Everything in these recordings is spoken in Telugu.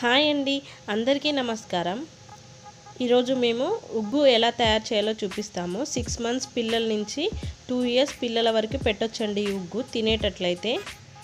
హాయ్ అండి అందరికీ నమస్కారం ఈరోజు మేము ఉగ్గు ఎలా తయారు చేయాలో చూపిస్తాము సిక్స్ మంత్స్ పిల్లల నుంచి టూ ఇయర్స్ పిల్లల వరకు పెట్టొచ్చండి ఈ ఉగ్గు తినేటట్లయితే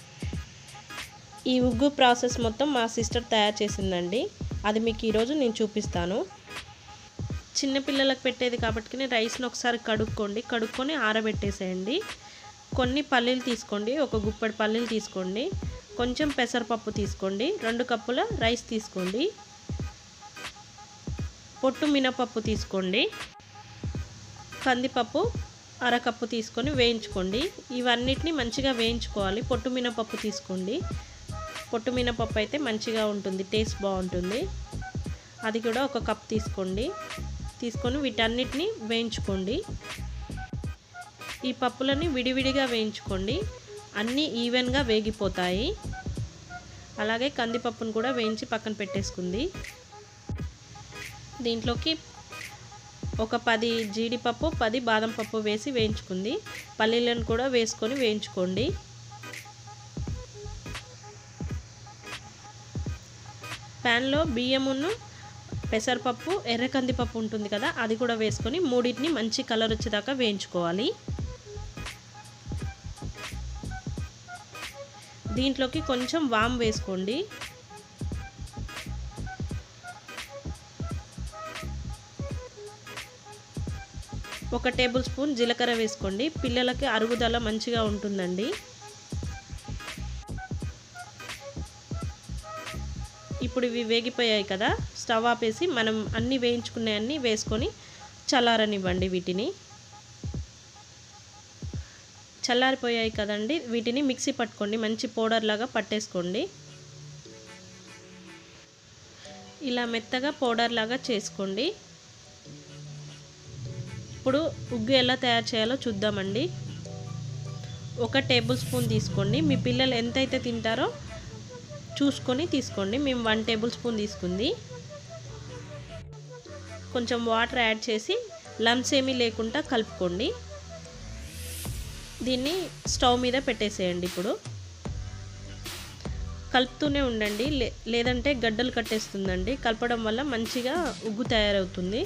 ఈ ఉగ్గు ప్రాసెస్ మొత్తం మా సిస్టర్ తయారు చేసిందండి అది మీకు ఈరోజు నేను చూపిస్తాను చిన్నపిల్లలకు పెట్టేది కాబట్టి రైస్ని ఒకసారి కడుక్కోండి కడుక్కొని ఆరబెట్టేసేయండి కొన్ని పల్లీలు తీసుకోండి ఒక గుప్పడి పల్లీలు తీసుకోండి కొంచెం పెసరపప్పు తీసుకోండి రెండు కప్పుల రైస్ తీసుకోండి పొట్టు మినపప్పు తీసుకోండి కందిపప్పు అరకప్పు తీసుకొని వేయించుకోండి ఇవన్నిటిని మంచిగా వేయించుకోవాలి పొట్టు మినపప్పు తీసుకోండి పొట్టు మినపప్పు అయితే మంచిగా ఉంటుంది టేస్ట్ బాగుంటుంది అది కూడా ఒక కప్ తీసుకోండి తీసుకొని వీటన్నిటిని వేయించుకోండి ఈ పప్పులని విడివిడిగా వేయించుకోండి అన్నీ ఈవెన్గా వేగిపోతాయి అలాగే కందిపప్పును కూడా వేయించి పక్కన పెట్టేసుకుంది దీంట్లోకి ఒక పది జీడిపప్పు పది బాదం పప్పు వేసి వేయించుకుంది పల్లీలను కూడా వేసుకొని వేయించుకోండి ప్యాన్లో బియ్యమును పెసరపప్పు ఎర్ర కందిపప్పు ఉంటుంది కదా అది కూడా వేసుకొని మూడింటిని మంచి కలర్ వచ్చేదాకా వేయించుకోవాలి దీంట్లోకి కొంచెం వామ్ వేసుకోండి ఒక టేబుల్ స్పూన్ జీలకర్ర వేసుకోండి పిల్లలకి అరుగుదల మంచిగా ఉంటుందండి ఇప్పుడు ఇవి వేగిపోయాయి కదా స్టవ్ ఆపేసి మనం అన్నీ వేయించుకునే వేసుకొని చల్లారనివ్వండి వీటిని చల్లారిపోయాయి కదండి వీటిని మిక్సీ పట్టుకోండి మంచి పౌడర్ లాగా పట్టేసుకోండి ఇలా మెత్తగా పౌడర్ లాగా చేసుకోండి ఇప్పుడు ఉగ్గు ఎలా తయారు చేయాలో చూద్దామండి ఒక టేబుల్ స్పూన్ తీసుకోండి మీ పిల్లలు ఎంతైతే తింటారో చూసుకొని తీసుకోండి మేము వన్ టేబుల్ స్పూన్ తీసుకుంది కొంచెం వాటర్ యాడ్ చేసి లంప్స్ ఏమీ లేకుండా కలుపుకోండి దీన్ని స్టవ్ మీద పెట్టేసేయండి ఇప్పుడు కలుపుతూనే ఉండండి లేదంటే గడ్డలు కట్టేస్తుందండి కలపడం వల్ల మంచిగా ఉగ్గు తయారవుతుంది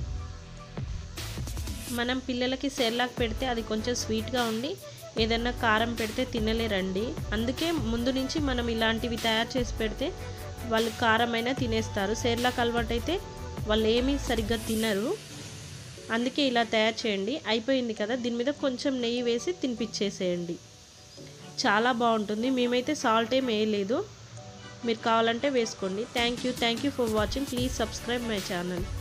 మనం పిల్లలకి సెర్లాక్ పెడితే అది కొంచెం స్వీట్గా ఉండి ఏదన్నా కారం పెడితే తినలేరండి అందుకే ముందు నుంచి మనం ఇలాంటివి తయారు చేసి పెడితే వాళ్ళు కారమైనా తినేస్తారు సెర్లాక్ అలవాటైతే వాళ్ళు ఏమీ సరిగ్గా తినరు అందుకే ఇలా తయారు చేయండి అయిపోయింది కదా దీని మీద కొంచెం నెయ్యి వేసి తినిపించేసేయండి చాలా బాగుంటుంది మేమైతే సాల్ట్ ఏం వేయలేదు మీరు కావాలంటే వేసుకోండి thank you thank you for watching please subscribe my channel